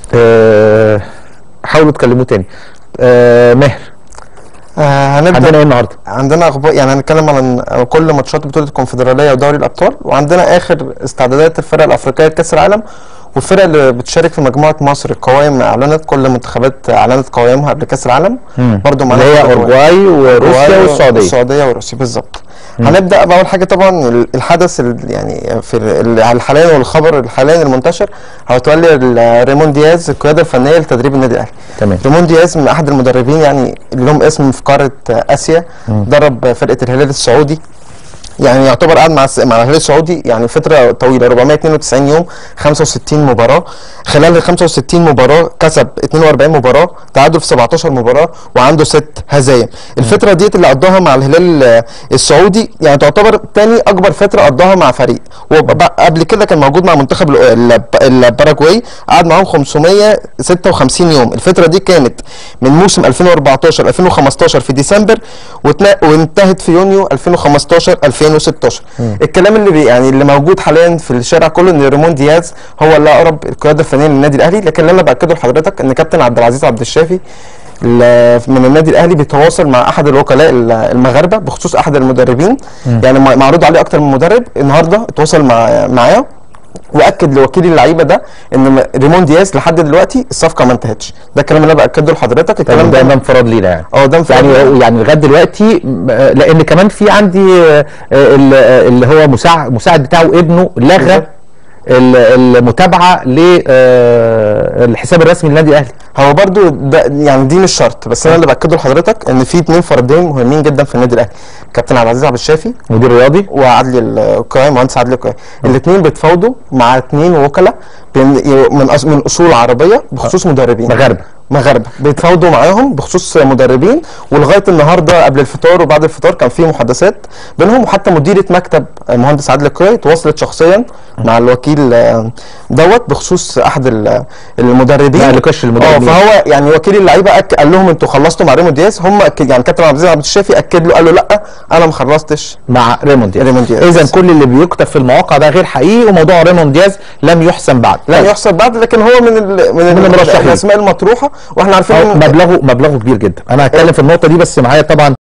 آه، حاولوا تكلموه تاني آه، ماهر آه هنبدا عندنا ايه النهارده؟ عندنا اخبار يعني هنتكلم عن كل ماتشات بطوله الكونفدراليه ودوري الابطال وعندنا اخر استعدادات الفرق الافريقيه لكاس العالم والفرق اللي بتشارك في مجموعه مصر القوائم اعلنت كل منتخبات اعلنت قوائمها قبل كاس العالم مم. برضو اللي معانا هي كل القوائم. اورجواي وروسيا أورجواي والسعوديه السعوديه وروسيا بالظبط هنبدا باول حاجه طبعا ال- الحدث ال- يعني في ال- ال- حاليا والخبر حاليا المنتشر هو تولي ال- ريمون دياز القياده الفنيه لتدريب النادي الاهلي تمام ريمون دياز من احد المدربين يعني اللي لهم اسم في قاره اسيا درب فرقه الهلال السعودي يعني يعتبر قاعد مع الس- مع الهلال السعودي يعني فتره طويله 492 يوم 65 مباراه خلال ال 65 مباراه كسب 42 مباراه تعادل في 17 مباراه وعنده ست هزايم الفتره ديت اللي قضاها مع الهلال آه، السعودي يعني تعتبر تاني اكبر فتره قضاها مع فريق وقبل كده كان موجود مع منتخب ال- ال- الباراجواي قعد معاهم 556 يوم الفتره دي كانت من موسم 2014 2015 في ديسمبر واتنا- وانتهت في يونيو 2015 2016 الكلام اللي بي يعني اللي موجود حاليا في الشارع كله ان ريمون دياز هو اللي اقرب القياده الفنيه للنادي الاهلي لكن اللي انا باكده لحضرتك ان كابتن عبد العزيز عبد الشافي ال- من النادي الاهلي بيتواصل مع احد الوكلاء ال- المغاربه بخصوص احد المدربين يعني مع- معروض عليه اكتر من مدرب النهارده اتواصل مع معاه واكد لوكيل اللعيبه ده ان م- ريمون دياز لحد دلوقتي الصفقه ما انتهتش ده الكلام اللي انا باكده لحضرتك تمام الكلام ده ده ده انفراد لينا يعني اه ده انفراد لينا. يعني يعني لغايه دلوقتي م- آه، لان كمان في عندي آه، ال- آه، اللي هو مساعد مساعد بتاعه ابنه لغى بالظبط. ال- المتابعه للحساب الرسمي للنادي الاهلي هو برضو ده يعني دي مش شرط بس انا اللي باكده لحضرتك ان في اتنين فردين مهمين جدا في النادي الاهلي كابتن عبد العزيز عبد الشافي مدير رياضي وعدلي القائم مهندس عدلي القائم الاثنين بيتفاوضوا مع اثنين وكلاء بين- من أص- من اصول عربيه بخصوص مدربين مغاربه مغاربه بيتفاوضوا معاهم بخصوص مدربين ولغايه النهارده قبل الفطار وبعد الفطار كان في محادثات بينهم وحتى مديره مكتب المهندس عادل القيعي تواصلت شخصيا مع الوكيل آه، دوت بخصوص احد ال- المدربين لا نقاش اه المدربين فهو يعني وكيل اللعيبه أك... قال لهم انتوا خلصتوا مع ريمون دياز هم أكد يعني كابتن عبد العزيز عبد الشافي اكد له قال له لا انا ما خلصتش مع ريموند دياز ريموند دياز. اذا كل اللي بيكتب في المواقع ده غير حقيقي وموضوع ريموند دياز لم يحسم بعد لم يحصل بعد لكن هو من ال... من, من المرشحين. الاسماء المطروحه واحنا عارفين أو إن- مبلغه مبلغه كبير جدا انا هتكلم في النقطه دي بس معايا طبعا